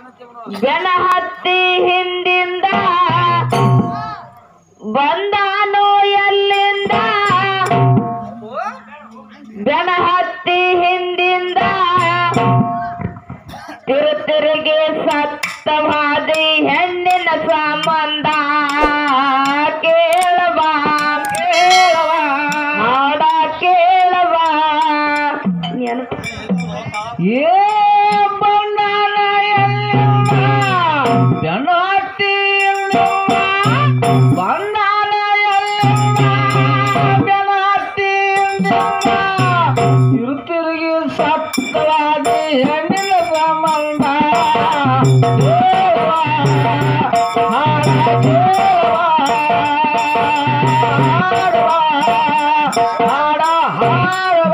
ಬೆನ ಹತ್ತಿ ಹಿಂದಿಂದ ಬಂದಾನು ಎಲ್ಲಿಂದ ಬೆನ ಹತ್ತಿ ಹಿಂದಿಂದ ತಿರುತಿರುಗಿ ಸತ್ತ ಹಾದಿ ಹೆಣ್ಣಿನ ಸಂಬಂಧ ಕೇಳವ ಕೇಳವ ಹಾಡ ಕೇಳವ ನೆನಪು ಏ ಬಣ್ಣನ ಎಲ್ಲಿಂದ ಬೆನ್ನಟ್ಟಿ ಎಲ್ಲಿಂದ ಬಣ್ಣನ ಎಲ್ಲಿಂದ ಬೆನ್ನಟ್ಟಿ ಎಲ್ಲಿಂದ ತಿರುತಿರುಗಿ ಸತ್ತವಾದಿ ಹೆಣ್ಣಿನ ಸಂಬಂಧ ದೇವ, ಹಾಡ ದೇವ, ಹಾಡುವ, ಹಾಡ ಹಾಡುವ.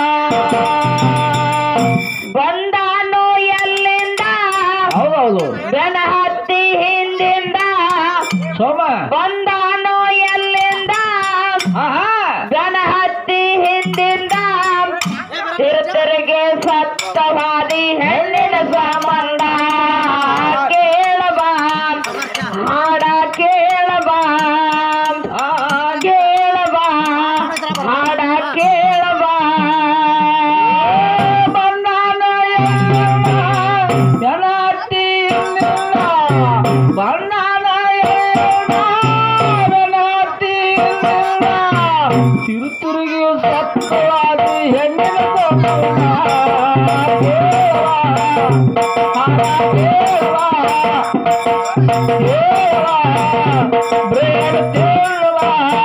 ಬಂದಾನು ಎಲ್ಲಿಂದ ಹೌದೌದು ಬೆನ ಹತ್ತಿ ಹಿಂದಿಂದ ಸೋಮ ಬಂದಾನು ಎಲ್ಲಿಂದ ಆಹಾ ಬೆನ ಹತ್ತಿ ಹಿಂದಿಂದ ತಿರುತಿರುಗಿ ಸತ್ತವಾದಿ ಹೆಣ್ಣಿನ ಸಂಬಂಧ ಕೇಳವ ಹಾಡ ಕೇಳವ ಆ, ಕೇಳವ ಹಾಡ ಕೇಳವ ಬಣ್ಣನ ಎಲ್ಲಿಂದ ಬೆನ್ನಟ್ಟಿ ಎಲ್ಲಿಂದ ಬಣ್ಣನ ಎಲ್ಲಿಂದ ಬೆನ್ನಟ್ಟಿ ಎಲ್ಲಿಂದ ತಿರುತಿರುಗಿ ಸತ್ತವಾದಿ ಹೆಣ್ಣಿನ ಸಂಬಂಧ ದೇವ, ಹಣ ದೇವ, ದೇವ, ಬ್ರೇಡ್ ದೇವ.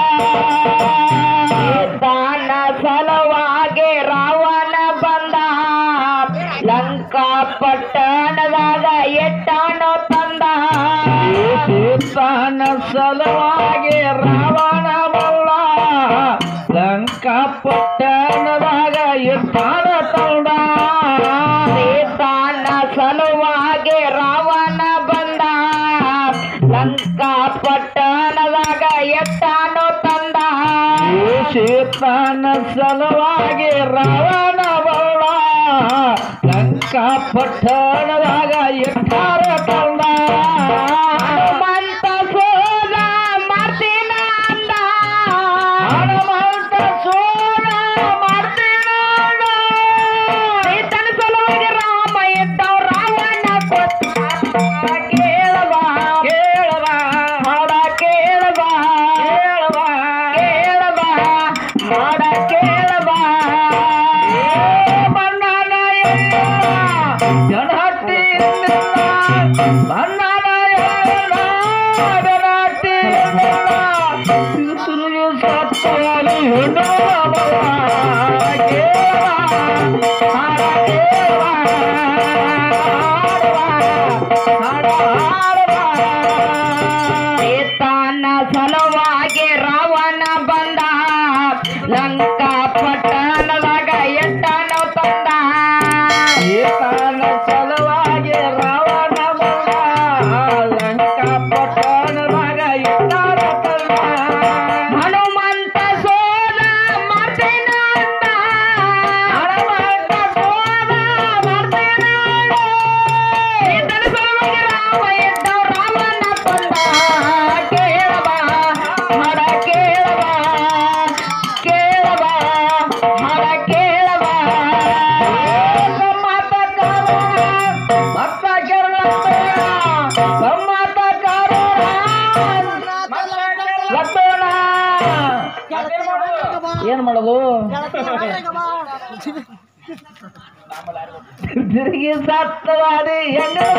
ತಾನ ಸಲುವಾಗಿ ರಾವಣ ಬಂದ ಲಂಕಾ ಪಟ್ಟಣದಾಗ ಎಟ್ಟಾನೋ ತಂದ ಸೀತಾನ ಸಲುವಾಗಿ ರಾವಣ ಬಲ್ಲ ಲಂಕಾ ಪಟ್ಟಣದಾಗ ಇಟ್ಟಾನ ತಂಡ ಸೀತಾನ ಸಲುವಾಗಿ ರಾವಣ ಬಂದ ಲಂಕಾ ಪಟ್ಟಣದಾಗ ಎಟ್ಟಾನೋ ತಂದ ಸೀತಾನ ಸಲುವಾಗಿ ರಾವಣ ಬಲ್ಲ ಲಂಕಾ ಪಟ್ಟಣದಾಗ ಇಟ್ಟಾನ ತಂಡ ಹನುಮಂತ ಸೋದ ಮಾಡ್ತೀನ ಅಂದ ಹನುಮಂತ ಸೋಳ ಮಾಡ್ತೀನ ಸೀತನ ಸಲುವಾಗಿ ರಾಮ ಇದ್ದವ್ ರಾವಣ ಕೊಟ್ಟ ಕೇಳವ ಕೇಳವ ಮಾಡ ಕೇಳವ ಕೇಳವ ಕೇಳವ ಮಾಡ ಕೇಳವ ಬಣ್ಣನ ಜನಹಟ್ಟಿ ಬಣ್ಣನ ಜನಹಟ್ಟಿ ಸುರುಗಿ ಸತ್ತವಾಲಿ ಹೆಣ್ಣು ಸೀತಾನ ಸಲುವಾಗಿ ರಾವಣ ಬಂದ ಲಂಕಾ ಪಟ್ಟಣದಾಗ ಎಟ್ಟನು ತಂದ ಏಕಾನ ಸಲುವಾಗಿ ರಾವಣ ಬಂದ ಲಂಕಾ ಪಟ್ಟಣದಾಗ ಇಟ್ಟಾರ ತಂದ ಹನುಮಂತ ಸೋಲ ಮಾಡ್ತೇನ ಅಂದ ಹನುಮಂತ ಸೋಲ ಮಾಡ್ತೇನ ಸೀತನ ಸಲುವಾಗಿ ರಾಮ ಇದ್ದವ್ ರಾವಣ ಕೊಂದ ಕೇಳವ ಹಡ ಕೇಳವ ಕೇಳವ ಹಡ ಕೇಳವ ಏನ್ ಮಾಡೋದು ತಿರುಗಿ ಸತ್ತವಾದಿ ಹೆಣ್ಣು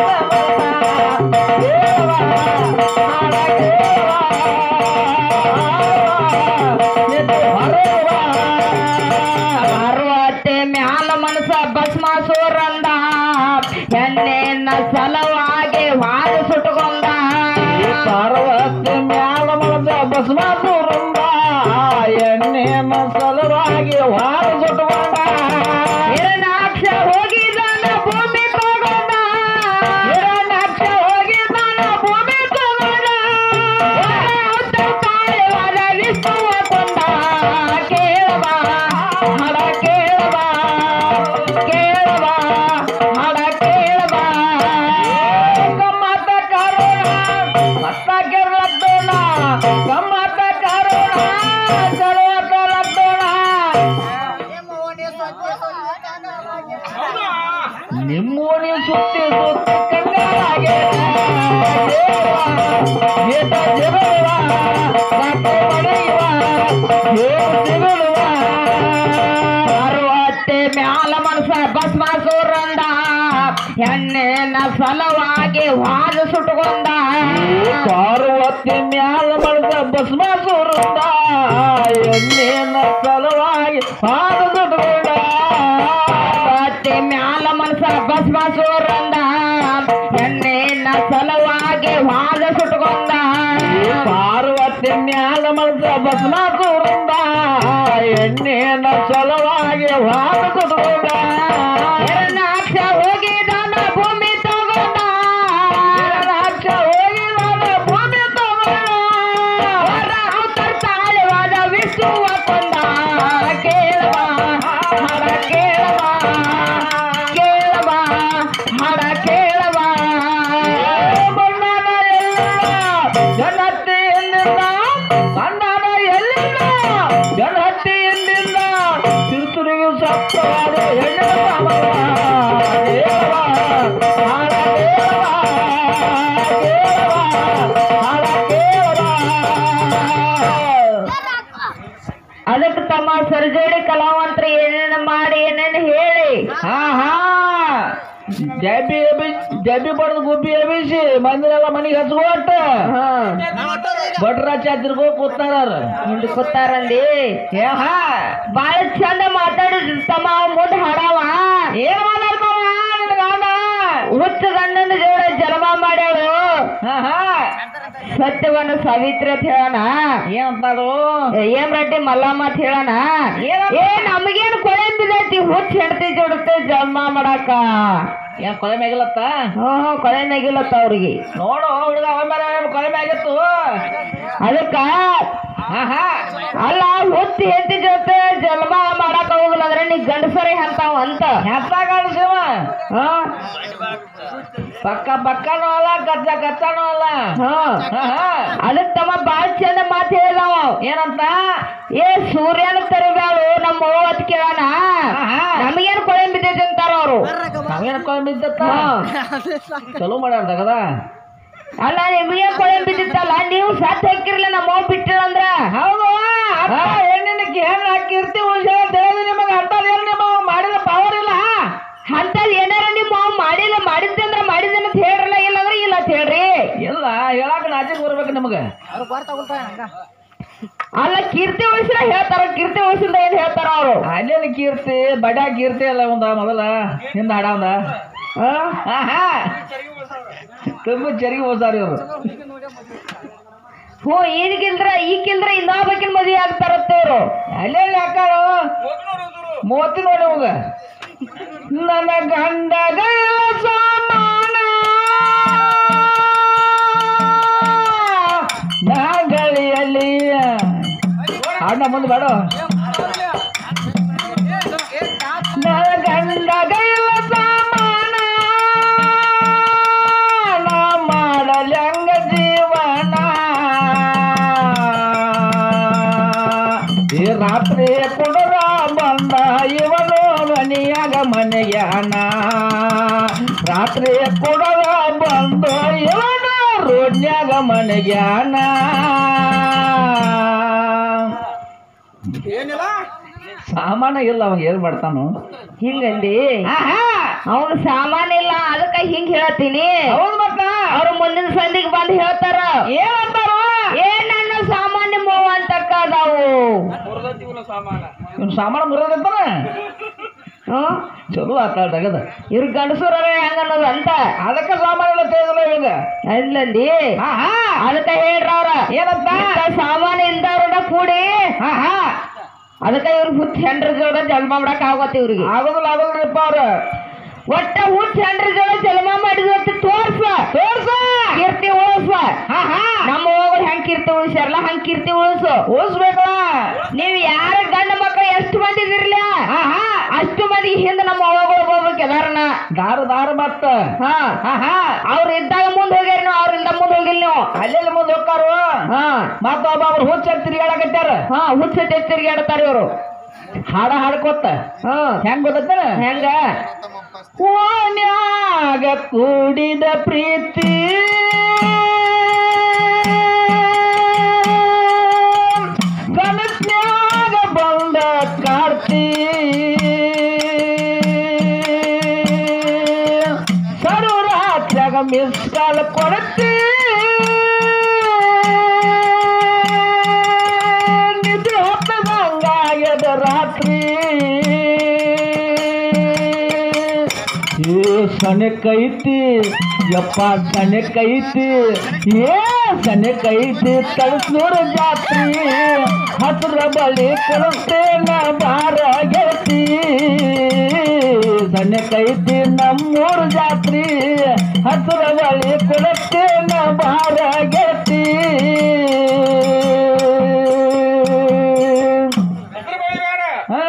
ಅರವತ್ತೆ ಮ್ಯಾಲ ಮನಸ ಭಸ್ಮಾಸುರಂದ ಹೆಣ್ಣಿನ ಸಲುವಾಗಿ ವಾದ ಸುಟ್ಟುಕೊಂಡ ಪಾರ್ವತಿ ಮ್ಯಾಲ ಮನದ ಬಸವಾಸುರಂದ ಎಣ್ಣೆನ ಸಲುವಾಗಿ ವಾರ ಸುಟ್ಟುಕೊಂಡ ಹಿರಣಾಕ್ಷ ಹೋಗಿದ್ದಾನ ಭೂಮಿ ತಗೊಂಡ ಹಿರಣಾಕ್ಷ ಹೋಗಿದ್ದಾನ ಭೂಮಿ ತಗೊಂಡ ಹೊತ್ತ ನಿಮ್ಮೋಣಿ ಸುತ್ತಿ ಸುತ್ತಿ ಕಂಗಾಲಾಗೆ ಗೀತ ಜಗಳುವ ರಾತ್ರಿ ಮನೆಯುವ ಹೇಳು ಜಗಳುವ ಅರವತ್ತೆ ಮ್ಯಾಲ ಮನಸ ಭಸ್ಮಾಸುರಂದ ಹೆಣ್ಣಿನ ಸಲವಾಗಿ ವಾದ ಸುಟ್ಕೊಂಡ ಪಾರ್ವತಿ ಮ್ಯಾಲ ಬಳಸ ಭಸ್ಮಾಸುರಂದ ಎಣ್ಣೆನ ಸಲುವಾಗಿ ಪಾದ ಸುಟ್ಕೊಂಡ ಅರವತ್ತೆ ಮ್ಯಾಲ ಮನಸ ಭಸ್ಮಾಸುರಂದ ಹೆಣ್ಣಿನ ಸಲವಾಗಿ ವಾದ ಸುಟ್ಕೊಂಡ ಪಾರ್ವತಿ ಮ್ಯಾಲ ಬಳಸ ಭಸ್ಮಾಸುರಂದ ಎಣ್ಣೆನ ಸಲುವಾಗಿ ಪಾದ ಸುಟ್ಕೊಂಡ ಎರನಾಕ್ಷ ಹೋಗಿದಾನ ಭೂಮಿ ತಗೊಂಡ ರಾಕ್ಷ ಹೋಗಿ ನಾನು ಭೂಮಿ ತಗೊಂಡ ಹೊರ ಅವತಾರ ತಾಳವಾದ ವಿಷ್ಣುವ ಕೊಂದ ಕೇಳವ ಹಡ ಕೇಳವ ಕೇಳವ ಹಡ ಕೇಳವ ಬಣ್ಣನ ಎಲ್ಲಿಲ್ಲ ಜನತೆಯಲ್ಲಿಲ್ಲ ಬಣ್ಣನ ಎಲ್ಲಿಲ್ಲ ಜನತೆಯಲ್ಲಿಲ್ಲ ತಿರುತುರಿಗೆ ಸತ್ತವಾದ ಹೆಣ್ಣಿನ ಪಾವನ ದೇವ ಹಾಡ ದೇವ ದೇವ ಹಾಡ ದೇವ ಅದಕ್ಕೆ ತಮ್ಮ ಸರ್ಜೋಡಿ ಕಲಾವಂತರು ಏನೇನು ಮಾಡಿ ಏನೇನು ಹೇಳಿ ಹಾ ಹಾ ಜಬಿ ಎಬಿ ಜಬಿ ಬಡ್ದು ಗುಬ್ಬಿ ಎಬಿಸಿ ಮಂದಿರೆಲ್ಲ ಮನೆಗೆ ಹಚ್ಕೊಟ್ಟ ಭಟ್ರಾಚ ತಿರ್ಗೋ ಕೂತಾರ ಹಿಂದ್ ಕೂತಾರಂದಿ ಏ ಹಾ ಬಾಳ ಚಂದ ಮಾತಾಡಿದ್ರು ತಮ್ಮ ಮುಂದೆ ಹಾಡವ ಏನ್ ಮಾತಾಡ್ತಾವ ನಿನ್ ಗಂಡ ಹುಚ್ಚ ಗಂಡನ ಜೋಡ ಜನ್ಮ ಮಾಡ್ಯಾಳು ಹಾ ಹಾ ಸತ್ಯವನ್ನ ಸಾವಿತ್ರಿ ಅಂತ ಹೇಳೋಣ ಏನಂತಾರು ಏನ್ ರೆಡ್ಡಿ ಮಲ್ಲಮ್ಮ ಅಂತ ಹೇಳೋಣ ಏನಂತ? ಏ ನಮಗೇನ್ ಕೊಳೆ ಬಿದ್ದೈತಿ ಹುಚ್ಚ ಹೆಂಡತಿ ಜೋಡತ್ತೆ ಜನ್ಮ ಮಾಡಾಕ ಏನ್ ಕೊಲೆ ಮ್ಯಾಗಿಲ್ಲತ್ತ ಹ್ಞೂ ಹ್ಞೂ ಕೊಳೆ ನಗಿಲ್ಲತ್ತ ಅವ್ರಿಗೆ ನೋಡು ಹುಡುಗ ಅವ ಮೇಲೆ ಕೊಲೆ ಮ್ಯಾಗಿತ್ತು ಅದಕ್ಕ ಹಾ ಹಾ ಅಲ್ಲ ಹುಚ್ಚ ಹೆಂಡತಿ ಜೊತೆ ಜನ್ಮ ಮಾಡಾಕ ಹೋಗಲ್ಲ ಅಂದ್ರೆ ನೀ ಗಂಡಸರಿ ಅಂತಾವ ಅಂತ ಹೆತ್ತ ಗಂಡ ಶಿವ ಹಾ ಪಕ್ಕ ಪಕ್ಕನೂ ಅಲ್ಲ ಕಚ್ಚ ಕಚ್ಚನೂ ಅಲ್ಲ ಹಾ ಹಾ ಹಾ ಅದಕ್ಕೆ ತಮ್ಮ ಬಾಳ್ ಚಂದ ಮಾತು ಹೇಳಿದವ ಏನಂತ ಏ ಸೂರ್ಯನ ತರಬ್ಯಾಳು ನಮ್ಮ ಅವ್ವ ಅತ್ ಕೇಳೋಣ ಆಹಾ. ನಮಗೇನು ಕೊಳೆ ಬಿದ್ದೈತಿ ಅಂತಾರ ಅವರು ನಾವೇನ ಕೊಲೆ ಬಿದ್ದತ್ತ ಹಾ. ಚಲೋ ಮಾಡ್ಯಾರ ತಗದ ಅಲ್ಲ ನಿಮಗೆ ಕೊಳೆ ಬಿದ್ದಿತ್ತಲ್ಲ ನೀವು ಸತ್ ಹಾಕಿರ್ಲ ನಮ್ಮ ಅವ್ವ ಬಿಟ್ಟಿಲ್ಲ ಅಂದ್ರ ಹೌದು ಅಕ್ಕ ಹೆಣ್ಣಿನ ಹೆಣ್ಣು ಕೀರ್ತಿ ಉಳಿಸ ತಿಳಿದು ನಿಮಗೆ ಅರ್ಥ ಏನು ನಿಮ್ಮ ಮಾಡಿದ ಪವರ್ ಇಲ್ಲ ಅಂತದ್ ಏನಾರ ನಿಮ್ಮ ಅವ್ವ ಮಾಡಿಲ್ಲ ಮಾಡಿದ್ದಂದ್ರ ಮಾಡಿದ್ದೇನೆ ಅಂತ ಹೇಳ್ರಲ್ಲ ಇಲ್ಲ ಅಂದ್ರೆ ಇಲ್ಲ ಅಂತ ಹೇಳ್ರಿ ಇಲ್ಲ ಹೇಳಕ್ ನಾಚಿಕ್ ಬರ್ಬೇಕು ನಿಮಗೆ ಅಲ್ಲ ಕೀರ್ತಿ ಉಳಿಸಿರ ಹೇಳ್ತಾರ ಕೀರ್ತಿ ಉಳಿಸಿದ ಏನ್ ಹೇಳ್ತಾರ ಅವರು ಅಲ್ಲೆಲ್ಲಿ ಕೀರ್ತಿ ಬಡ್ಯಾ ಕೀರ್ತಿ ಅಲ್ಲ ಒಂದ ಮೊದಲ ಹಿಂದ ಹಾಡ ಒಂದ ಆಹಾ ತುಂಬ ಚರಿಗೆ ಹೋಸಾರ ಇವರು ಹ್ಞೂ ಈಗಿಲ್ದ್ರ ಈಗಿಲ್ದ್ರ ಇನ್ನೊಬ್ಬಕಿನ ಮದುವೆ ಆಗ್ತಾರತ್ತ ಇವ್ರು ಅಲ್ಲೆಲ್ಲಿ ಹಾಕಾರು ಮೂವತ್ತಿ ನೋಡಿ ಹೋಗ ನನ್ನ ಗಂಡಗ ಸಮಾನ ನಾ ಗಳಿಯಲ್ಲಿ ಅಣ್ಣ ಮುಂದೆ ಬೇಡ ನನ್ನ ಗಂಡಗ ಸಮಾನ ನಾ ಮಾಡಲಂಗ ಜೀವನ ಈ ರಾತ್ರಿ ಕುಡರ ಬಂದ ಇವನು ಮನೆಯಾಗ ಮನೆಯಾನ ರಾತ್ರಿ ಕುಡರ ಬಂದು ಇವನು ರೋಡ್ನ್ಯಾಗ ಮನೆಗ್ಯಾನ ಸಾಮಾನ ಇಲ್ಲ ಅವಾಗ ಏನ್ ಮಾಡ್ತಾನು ಹಿಂಗಂದಿ ಆಹಾ, ಅವನು ಸಾಮಾನ್ ಇಲ್ಲ ಅದಕ್ಕ ಹಿಂಗ್ ಹೇಳ್ತೀನಿ ಹೌದು ಮತ್ತ ಅವ್ರು ಮುಂದಿನ ಸಂದಿಗೆ ಬಂದು ಹೇಳ್ತಾರ ಏನಂತಾರು ಏ ನನ್ನ ಸಾಮಾನ್ಯ ಮೂವ ಅಂತಕ್ಕ ಅದಾವು ಇವ್ನು ಸಾಮಾನು ಮುರಿದಿರ್ತಾನ ಹ್ಮ್ ಚಲೋ ಆತ ತಗದ ಇವ್ರ ಗಂಡಸೂರ ಹೆಂಗ ಅನ್ನೋದು ಅಂತ ಅದಕ್ಕೆ ಸಾಮಾನೆಲ್ಲ ತಿಳಿದಿಲ್ಲ ಇವಾಗ ಅಲ್ಲಂದಿ ಆಹಾ ಅದಕ್ಕ ಹೇಳ್ರ ಅವ್ರ ಏನಂತ ಸಾಮಾನು ಇಲ್ದವ್ರನ್ನ ಕೂಡಿ ಆಹಾ ಅದಕ್ಕ ಇವ್ರ ಹುಚ್ಚ ಹೆಂಡ್ರ ಜೋಡ ಜನ್ಮ ಮಾಡಕ್ ಆಗತ್ತ ಇವ್ರಿಗೆ ಆಗೋದಿಲ್ಲ ಆಗೋದಿಲ್ಲಪ್ಪ ಅವ್ರ ಒಟ್ಟ ಹುಚ್ಚ ಹೆಂಡ್ರ ಜೋಡ ಜನ್ಮ ಮಾಡಿದ ತೋರ್ಸ ತೋರ್ಸ ಕೀರ್ತಿ ಉಳಿಸ್ವ ಆಹಾ ನಮ್ಮ ಹೋಗೋದು ಹೆಂಗ್ ಕೀರ್ತಿ ಉಳಿಸ್ಯಾರಲ್ಲ ಹಂಗ್ ಕೀರ್ತಿ ಉಳಿಸು ಉಳಿಸ್ಬೇಕಲ್ಲ ನೀವ್ ಯಾರ ಗಂಡ ಮಕ್ಕಳು ಎಷ್ಟು ಮಂದಿ ಇದಿರ್ಲ ಆಹಾ ಅಷ್ಟು ಮಂದಿ ಹಿಂದೆ ನಮ್ಮ ಅವ್ವಗಳು ಹೋಗ್ಬೇಕು ಎಲ್ಲಾರನ್ನ ದಾರು ದಾರು ಮತ್ತ ಹಾ ಆಹಾ ಅವ್ರು ಇದ್ದಾಗ ಮುಂದೆ ಹೋಗ್ಯಾರ ನೀವು ಅವ್ರಿಂದ ಮುಂದೆ ಹೋಗಿಲ್ಲ ನೀವು ಅಲ್ಲೆಲ್ಲಿ ಮುಂದೆ ಹೋಗ್ತಾರು ಹಾ ಮತ್ತ ಒಬ್ಬ ಅವ್ರು ಹುಚ್ಚ ತಿರುಗಾಡಕತ್ತಾರ ಹಾ ಹುಚ್ಚ ತಿರುಗಾಡ್ತಾರ ಇವರು ಹಾಡ ಹಾಡ್ಕೊತ ಹಾ ಹೆಂಗ್ ಗೊತ್ತೇನ ಹೆಂಗ ಓನ್ಯಾಗ ಕೂಡಿದ ಪ್ರೀತಿ ಕನಸ್ನ್ಯಾಗ ಬಂದ ಕಾರ್ತಿ ಸರ್ವರಾತ್ರಾಗ ಮಿಸ್ ಕಾಲ್ ಕೊಡತಿ ನಿದ್ರೆ ಹತ್ತದಂಗಾಗ್ಯದ ರಾತ್ರಿ ಏ ಸಣಕೈತಿ ಯಪ್ಪ ಸಣಕೈತಿ ಏ ಸಣಕೈತಿ ತಳಸ್ನೂರ ಜಾತ್ರಿ ಹತ್ರ ಬಳಿ ಕಳಿಸ್ತೇನ ಬಾರ ಗೆಳತಿ ಸಣಕೈತಿ ನಮ್ಮೂರ ಜಾತ್ರಿ ಹತ್ರ ಬಳಿ ಕೊಡುತ್ತೇನ ಬಾರ ಗೆಳತಿ ಹಾ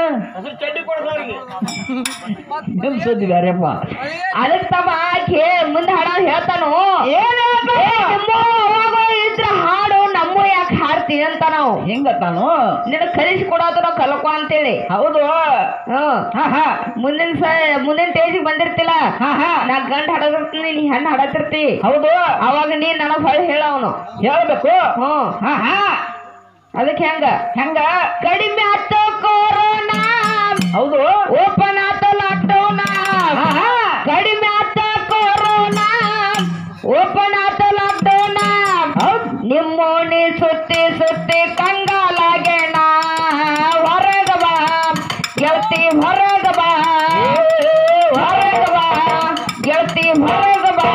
ನಿಲ್ಸೋದಿ ಬ್ಯಾರಪ್ಪ ಅದಕ್ ತಮ್ಮ ಕೇ ಮುಂದೆ ಹಾಡ ಹೇಳ್ತಾನು ಏ, ನಿಮ್ಮವ್ವ ಅವಾಗ ಇದ್ರ ಹಾಡು ನಮ್ಮ ಯಾಕೆ ಹಾಡ್ತೀನಿ ಅಂತ ನಾವು ಹಿಂಗ ತಾನು ನಿನ್ನ ಕಲಿಸಿ ಕೊಡೋದು ನಾವು ಕಲ್ಕೊ ಅಂತೇಳಿ ಹೌದು ಹ್ಮ್ ಹಾ ಹಾ ಮುಂದಿನ ಸ ಮುಂದಿನ ಸ್ಟೇಜಿಗೆ ಬಂದಿರ್ತಿಲ್ಲ ಹಾ ಹಾ ನಾ ಗಂಡ ಹಾಡೋದಿರ್ತೀನಿ ನೀ ಹೆಣ್ಣು ಹಾಡತಿರ್ತಿ ಹೌದು ಅವಾಗ ನೀ ನನಗ್ ಹೊಳ್ಳಿ ಹೇಳವನು ಹೇಳ್ಬೇಕು ಹ್ಮ್ ಹಾ ಹಾ ಅದಕ್ಕೆ ಹೆಂಗ ಹೆಂಗ ಕಡಿಮೆ ಆತ ಕೊರೋನಾ ಹೌದು ಓಪನ್ ಆತ ಲಾಕ್ಡೌನ್ ಹಾ ಹಾ ಕಡಿಮೆ ಆತ ಕೊರೋನಾ ಓಪನ್ ಆತ ಲಾಕ್ಡೌನ್ ಹೌದ್ ನಿಮ್ಮೋಣಿ ಸುತ್ತಿ ಸುತ್ತಿ ಕಂಗಾಲಾಗೇಣ ಹೊರಗ ಬಾ ಗೆಳತಿ ಹೊರಗ ಬಾ ಹೊರಗ ಬಾ ಗೆಳತಿ ಹೊರಗ ಬಾ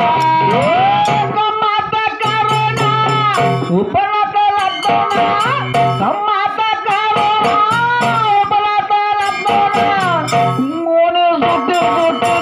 ಕಮ್ಮಾತ ಕಾರಣ ಉಪಲತ ಲಗ್ನ ಕಮ್ಮಾತ ಕಾರಣ ಉಪಲತ ಲಗ್ನ ಮೋನೆ ಸುಟ್ಟಿ ಸುಟ್ಟಿ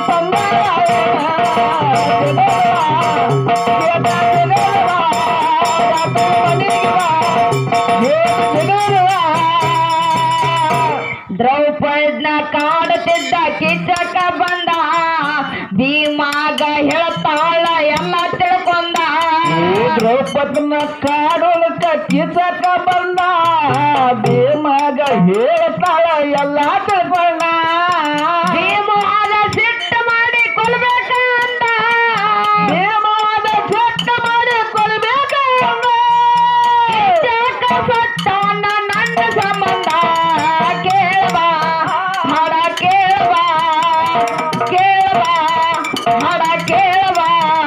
ದ್ರೌಪದಿನ ಕಾಡುತ್ತಿದ್ದ ಕಿಚಕ ಬಂದ ಭೀಮಾಗ ಹೇಳ್ತಾಳ ಎಲ್ಲ ತಿಳ್ಕೊಂಡ ದ್ರೌಪದನ ಕಾಡೋಲಕ ಕಿಸಕ ಬಂದ ಭೀಮಗ ಹೇಳ್ತಾಳ ಎಲ್ಲ ತಿಳ್ಕೊಂಡ ಭೀಮಾಗ ಸಿಟ್ಟು ಮಾಡಿ ಕೊಲ್ಬೇಕಂದ ಭೀಮವಾದ ಚೆಕ್ಕ ಮಾಡಿ ಕೊಲ್ಬೇಕಂದ ಕಿಚಕ ಸತ್ತಾನ ನನ್ನ ಸಂಬಂಧ ಕೇಳವಾ ಹಾಡ ಕೇಳವಾ ಕೇಳವಾ ಹಾಡ ಕೇಳವಾ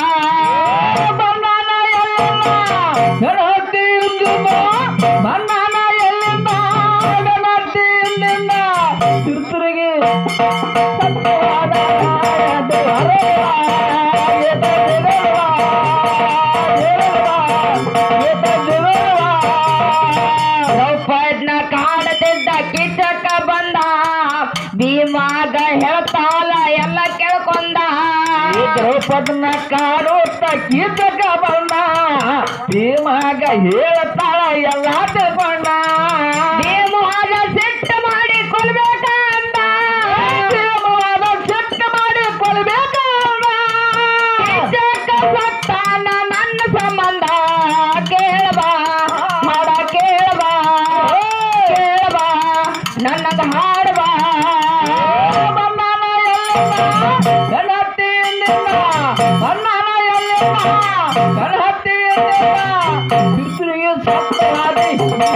ಬಂದಾನ ಎಲ್ಲಿಂದ ಗಣಹಟ್ಟಿ ಇಂದಿನ ಬಂದಾನ ಎಲ್ಲಿಂದ ಗಣಹಟ್ಟಿ ಇಂದಿನ ತಿರುತುರಿಗೆ ಸತ್ಯವಾದ ನ್ಯಾಯದ ಹೊರವ, ಏತ ಜಗವ, ಜಗವ, ಏತ ಜಗವ. ದ್ರೌಪದಿನ ಕಾಡದಿದ್ದ ಕಿಚಕ ಬಂದ ಭೀಮಾಗ ಹೇಳ್ತಾಳ ಎಲ್ಲ ಕೇಳ್ಕೊಂಡ ಈ ದ್ರೌಪದನ ಕಾಡುತ್ತ ಕೀಚಕ ಬಂದ ಭೀಮಾಗ ಹೇಳ್ತಾಳ ಎಲ್ಲ ತಿಳ್ಕೊಂಡ ಭೀಮಾಗ ಸಿಟ್ಟು ಮಾಡಿ ಕೊಲ್ಬೇಕಂದ ಭೀಮವಾದ ಸಿಟ್ಟ ಮಾಡಿ ಕೊಲ್ಬೇಕಂದ ಕಿಚಕ ಸತ್ತಾನ ನನ್ನ ಸಂಬಂಧ ಕೇಳಬಾ ಮಾಡ ಕೇಳಬಾ ಕೇಳಬಾ ನನ್ನದ ಹಾಡಬಾ ಬಂದಾನ ಎಲ್ಲಿಂದ ಗಣಹಟ್ಟಿಯಿಂದ ಬಂದಾನ ಎಲ್ಲಿಂದ ಗಣಹಟ್ಟಿಯಿಂದ ಬಿಸಿಲಿಗೆ ಸತ್ತವಾದಿ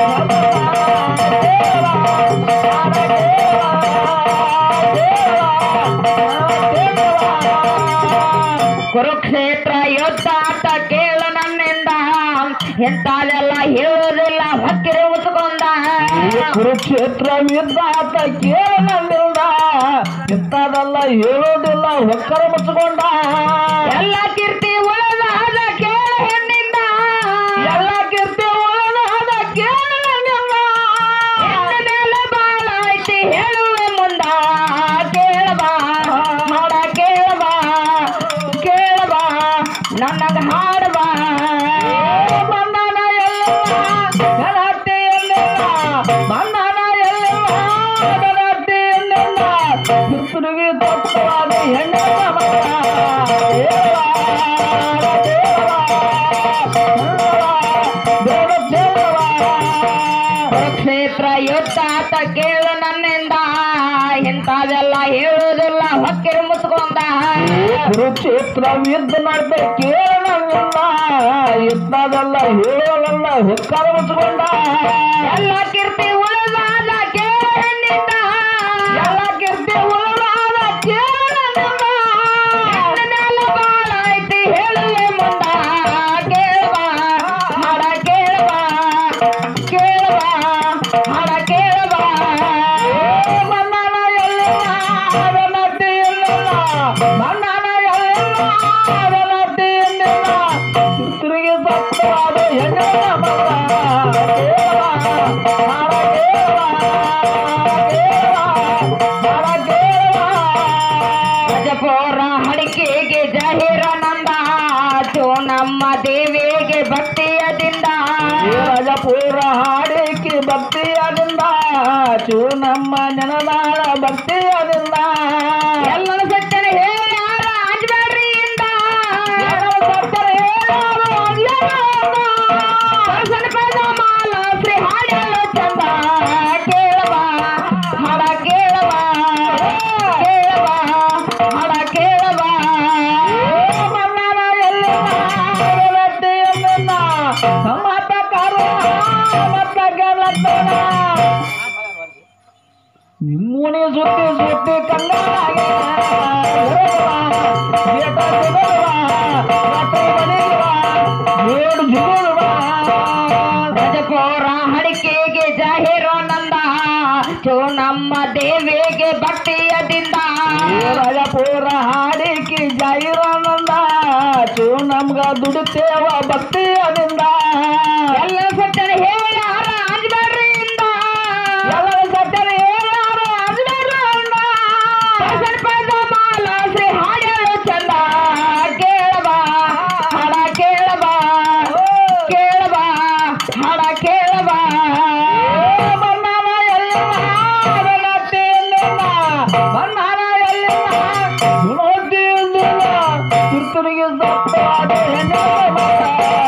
ಕುರುಕ್ಷೇತ್ರ ಯುದ್ಧ ಅಂತ ಕೇಳು ನನ್ನಿಂದ ಎಂತಾದೆಲ್ಲ ಹೇಳೋದಿಲ್ಲ ಹೊಕ್ಕಿರಿ ಉತ್ಕೊಂಡ ಕುರುಕ್ಷೇತ್ರ ಯುದ್ಧ ಆತ ಕೇಳಲಿಲ್ಲ ಇಂಥದೆಲ್ಲ ಹೇಳೋದಿಲ್ಲ ಒಕ್ಕರ ಮುಚ್ಚಿಕೊಂಡ ಎಲ್ಲ ಕೀರ್ತಿ ಉಳಿದಾದ ಕೇಳ ಹೆಣ್ಣಿಂದ ಎಲ್ಲ ಕೀರ್ತಿ ಉಳಿದಾದ ಕೇಳಲಿಲ್ಲ ಹೆಣ್ಣ ಮೇಲೆ ಬಾಳ ಐತಿ ಹೇಳುವೆ ಮುಂದ ಕೇಳಬಾ ಮಾಡ ಕೇಳಬಾ ಕೇಳಬಾ ನನಗ ಹಾಡಬಾ ಬಂಧನ ಎಲ್ಲಿಲ್ಲ ಗಣಹಟ್ಟಿ ಎಲ್ಲಿಲ್ಲ ಬಂಧನ ಎಲ್ಲಿಲ್ಲ ಗಣಹಟ್ಟಿ ಎಲ್ಲಿಲ್ಲ ಕಿತ್ತುರಿಗೆ ತಪ್ಪವಾದ ಹೆಣ್ಣು ಕುರುಕ್ಷೇತ್ರ ಯುದ್ಧ ಆತ ಕೇಳು ನನ್ನಿಂದ ಇಂಥದೆಲ್ಲ ಹೇಳುವುದಿಲ್ಲ ಹೊಕ್ಕಿರಿ ಮುತ್ಕೊಂಡ ಕುರುಕ್ಷೇತ್ರ ಯುದ್ಧ ಮಾಡ್ದೆ ಕೇಳಲ್ಲ ಯುದ್ಧದಲ್ಲ ಹೇಳಲ್ಲ ಹೊಕ್ಕಾರ ಮುಚ್ಕೊಂಡ ಎಲ್ಲ ಕೀರ್ತಿ ಉಳಿದಾದ ಕೇಳಿನಿಂದ ಎಲ್ಲ ಕೀರ್ತಿ ಉಳಿದಾದ ಕೇಳಲ್ಲ ಹೆಣ್ಣಿನೆಲ್ಲ ಬಾಳ ಐತಿ ಹೇಳುವೆ ಮುಂದ ಕೇಳುವ ಹಾಡ ಕೇಳುವ ಕೇಳುವ ಹಾಡ ಕೇಳುವ ಮನ್ನನ ಎಲ್ಲ ಅದನತಿ ಇಲ್ಲ ಮನ್ನನ ಎಲ್ಲ ಅದನತಿ ಇಲ್ಲ ತಿರುಗಿ ಸತ್ತವಾದ ಹೆಣ್ಣಿನ ಮಗ ಕೇಳವ ಹಾಡ ಕೇಳವ ಕೇಳವ ಹಾಡ ಕೇಳವ ಗಜಪೋರ ಹಡಿಕೆಗೆ ಜಹೀರಾನಂದ ಚೋ ನಮ್ಮ ದೇವಿಗೆ ಭಕ್ತಿಯದಿಂದ ರಾಜಪುರ ಹಾಡಿಕೆ ಭಕ್ತಿಯದಿಂದ ಚೂ ನಮ್ಮ ನೆನದಾಳ ಭಕ್ತಿಯದಿಂದ ಎಲ್ಲ ಸತ್ಯನ ಹೇಳ್ಯಾರ ಅಂಜಬೇಡ್ರಿಯಿಂದ ಸರಸನ ಪದ ಮಾಲ ಶ್ರೀ ಹಾಡಲು ಚಂದ ಕೇಳವ ಹಾಡ ಕೇಳವ ಕೇಳವ ಹಾಡ ಕೇಳವ ನಿಮ್ಮನೆ ಸುತ್ತಿ ಸುತ್ತಿ ಕಣ್ಣಾಗೆ ನೋಡು ಜುಗುಳುವಾ ಗಜಪೋರ ಹಡಿಕೆಗೆ ಜಹೀರಾನಂದ ಚೋ ನಮ್ಮ ದೇವಿಗೆ ಭಕ್ತಿಯದಿಂದ ರಾಜಪುರ ಹಾಡಿಕೆ ಜೈರಾನಂದ ಚೂ ನಮ್ಗ ದುಡಿತೇವ ಭಕ್ತಿಯದಿಂದ ಎಲ್ಲ ಸತ್ಯನ ಹೇಳ್ಯಾರ ಅಂಜಬೇಡ್ರಿಯಿಂದ ಎಲ್ಲ ಸತ್ಯನ ಹೇಳ್ಯಾರ ಅಜ್ಞಾನ. ಸರಸನ ಪದ ಮಾಲ ಶ್ರೀ ಹಾಡಲು ಚಂದ ಕೇಳವ ಹಾಡ ಕೇಳವ ಕೇಳವ ಹಾಡ ಕೇಳವ ಬಣ್ಣನ ಎಲ್ಲಿನ ಬೆಳತಿ ಎಲ್ಲಿನ ಬಣ್ಣನ ಎಲ್ಲಿನ ಗುಣೋತಿ ಎಲ್ಲಿನ ತುರ್ತುರಿಗೆ ಸತ್ತಾದ ಹೆಣ್ಣು ಮಗ